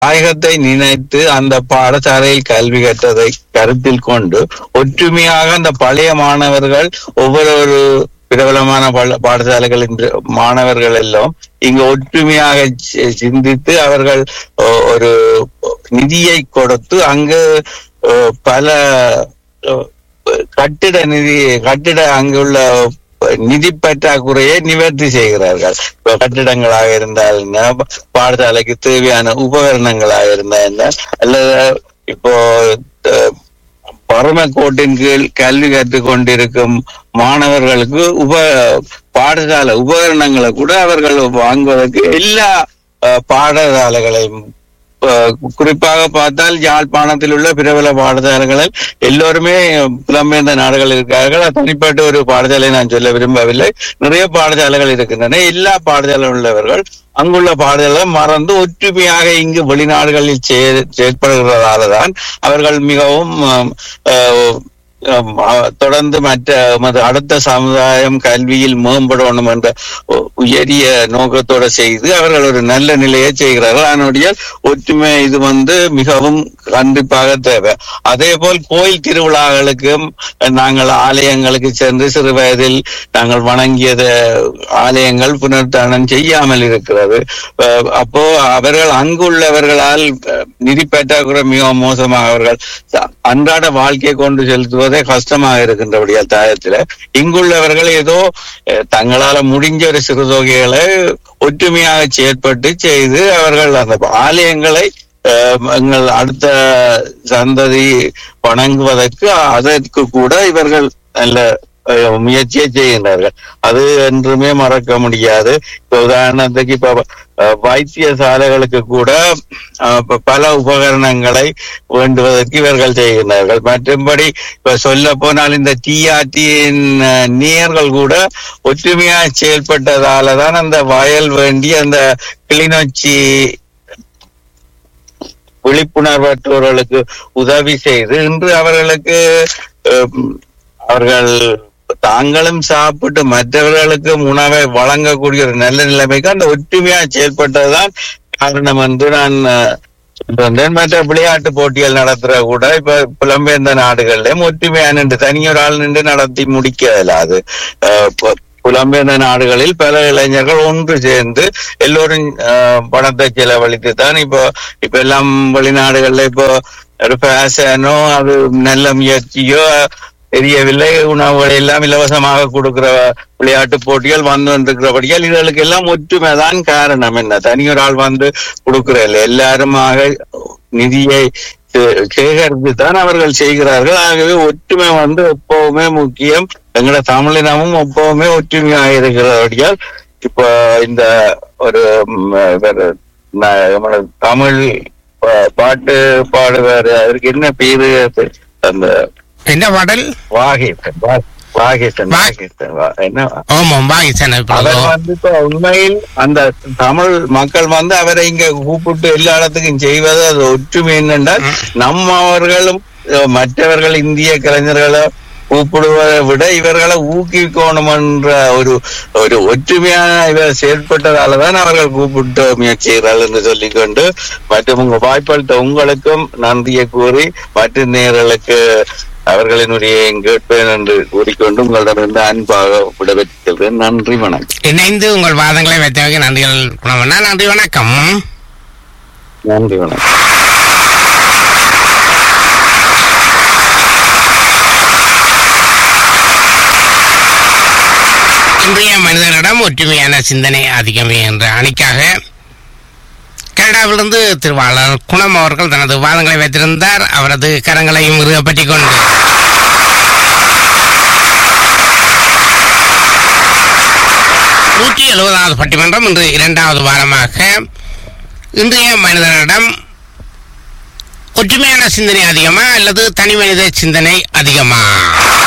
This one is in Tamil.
தாயகத்தை நினைத்து அந்த பாடசாலையில் கல்வி கற்றதை கருத்தில் கொண்டு ஒற்றுமையாக அந்த பழைய மாணவர்கள் ஒவ்வொரு ஒரு பிரபலமான பல- பாடசாலைகளின் மாணவர்கள் எல்லாம் இங்கு ஒற்றுமையாக சி- சிந்தித்து அவர்கள் ஒ- ஒரு நிதியை கொடுத்து அங்கு அஹ், பல அஹ், கட்டிட நிதி கட்டிட அங்குள்ள நிதி பற்றாக்குறையை நிவர்த்தி செய்கிறார்கள் இப்ப கட்டிடங்களாக இருந்தால் என்ன பாடசாலைக்கு தேவையான உபகரணங்களாக இருந்தால் என்ன அல்லது இப்போ அஹ், பரம கோட்டின் கீழ் கல்வி கற்றுக் கொண்டிருக்கும் மாணவர்களுக்கு உப பாடசாலை உபகரணங்களை கூட அவர்கள் வாங்குவதற்கு எல்லா அஹ், பாடசாலைகளையும் அஹ், குறிப்பாக பார்த்தால் யாழ்ப்பாணத்தில் உள்ள பிரபல பாடசாலைகளில் எல்லோருமே புலம்பெயர்ந்த நாடுகள் இருக்கிறார்கள் அது தனிப்பட்ட ஒரு பாடசாலை நான் சொல்ல விரும்பவில்லை நிறைய பாடசாலைகள் இருக்கின்றன எல்லா பாடசாலை உள்ளவர்கள் அங்குள்ள பாடல்களை மறந்து ஒற்றுமையாக இங்கு வெளிநாடுகளில் செய- செயற்படுகிறதால தான் அவர்கள் மிகவும் ஆம், ஆஹ், ஆம், ஆஹ், தொடர்ந்து மற்ற எமது அடுத்த சமுதாயம் கல்வியில் மேம்படணும் என்ற உ- உயரிய நோக்கத்தோட செய்து அவர்கள் ஒரு நல்ல நிலையை செய்கிறார்கள் அதனுடைய ஒற்றுமை இது வந்து மிகவும் கண்டிப்பாக தேவை அதே போல் கோயில் திருவிழாக்களுக்கும் நாங்கள் ஆலயங்களுக்கு சென்று சிறு வயதில் நாங்கள் வணங்கியது ஆலயங்கள் புனர்தானம் செய்யாமல் இருக்கிறது அஹ் அப்போ அவர்கள் அங்குள்ளவர்களால் அஹ், நிதி பற்றாக்குறை மிகவும் மோசமாக அவர்கள் ச- அன்றாட வாழ்க்கையை கொண்டு செலுத்துவதே கஷ்டமாக இருக்கின்றபடியால் தாயத்துல இங்குள்ளவர்கள் ஏதோ அஹ், தங்களால முடிஞ்ச ஒரு சிறு தொகைகளை ஒற்றுமையாக செயற்பட்டு செய்து அவர்கள் அந்த ஆலயங்களை அஹ், எங்கள் அடுத்த சந்ததி வணங்குவதற்கு அதற்கு கூட இவர்கள் நல்ல அஹ், முயற்சியை செய்கின்றார்கள் அது என்றுமே மறக்க முடியாது இப்ப உதாரணத்துக்கு இப்ப அஹ், வைத்தியசாலைகளுக்கு கூட அஹ், ப- பல உபகரணங்களை வேண்டுவதற்கு இவர்கள் செய்கின்றார்கள் மற்றும்படி இப்ப சொல்ல போனால் இந்த டிஆர்டியின் நேயர்கள் கூட ஒற்றுமையாக செயல்பட்டதால தான் அந்த வயல் வேண்டி அந்த கிளிநொச்சி விழிப்புணர்வற்றவர்களுக்கு உதவி செய்து இன்று அவர்களுக்கு அஹ், அவர்கள் தாங்களும் சாப்பிட்டு மற்றவர்களுக்கு உணவை வழங்கக்கூடிய ஒரு நல்ல நிலைமைக்கு அந்த ஒற்றுமையா செயல்பட்டதுதான் காரணம் என்று நான் அஹ், சொல்றேன் மற்ற விளையாட்டு போட்டிகள் நடத்துற கூட இப்ப புலம்பெயர்ந்த நாடுகள்லயும் ஒற்றுமையா நின்று தனியொரு ஆள் நின்று நடத்தி முடிக்க இயலாது அஹ், பு- புலம்பெயர்ந்த நாடுகளில் பல இளைஞர்கள் ஒன்று சேர்ந்து எல்லோரும் அஹ், பணத்தை செலவழித்து தான் இப்போ இப்ப எல்லாம் வெளிநாடுகள்ல இப்போ ஒரு ஃபேஷனோ அது நல்ல முயற்சியோ தெரியவில்லை உணவுகளை எல்லாம் இலவசமாக கொடுக்கிற விளையாட்டு போட்டிகள் வந்து கொண்டிருக்கிறபடியால் இதுகளுக்கு எல்லாம் ஒற்றுமை தான் காரணம் என்ன தனியொரு ஆள் வந்து கொடுக்கிற இல்லை எல்லாருமாக நிதியை சே- சேகரித்து தான் அவர்கள் செய்கிறார்கள் ஆகவே ஒற்றுமை வந்து எப்பவுமே முக்கியம் எங்களோட தமிழினமும் எப்பவுமே ஒற்றுமையாக இருக்கிறபடியால் இப்போ இந்த ஒரு ம், வேற, ந- நம்மளோட தமிழ் பா- பாட்டு பாடுவாரு அவருக்கு என்ன பேரு அது? அந்த என்ன பாடல் வாகேசன் வா- வாகேசன் வா- வாகேசன் வா- என்ன ஓமாம் வாகிசன் அவர் வந்து இப்ப உண்மையில் அந்த தமிழ் மக்கள் வந்து அவரை இங்க கூப்பிட்டு எல்லா இடத்துக்கும் செய்வது அது ஒற்றுமை என்னென்றால் நம்மவர்களும் அஹ், மற்றவர்கள் இந்திய கலைஞர்களை கூப்பிடுவதை விட இவர்களை ஊக்குவிக்கணும் என்ற ஒரு ஒரு ஒற்றுமையான இவர் செயல்பட்டதாலதான் அவர்கள் கூப்பிட்டு முயற்சி செய்கிறார்கள் என்று சொல்லிக்கொண்டு மற்றும் உங்க வாய்ப்பளித்த உங்களுக்கும் நன்றியை கூறி மற்ற நேர்களுக்கு அவர்களினுடைய கேட்பேன் என்று கூறிக்கொண்டு உங்களிடமிருந்து அன்பாக விடைபெற்றுகிறேன் நன்றி வணக்கம் இணைந்து உங்கள் வாதங்களை வைத்தவங்க நன்றிகள் குணவண்ணா நன்றி வணக்கம் நன்றி வணக்கம் இன்றைய மனிதனிடம் ஒற்றுமையான சிந்தனை அதிகமே என்ற அணிக்காக கனடாவிலிருந்து திருவாளர் குணம் அவர்கள் தனது வாதங்களை வைத்திருந்தார் அவரது கரங்களையும் இறுகப்பற்றிக் கொண்டு நூற்றி எழுபதாவது பட்டிமன்றம் இன்று இரண்டாவது வாரமாக இன்றைய மனிதனிடம் ஒற்றுமையான சிந்தனை அதிகமா அல்லது தனி மனித சிந்தனை அதிகமா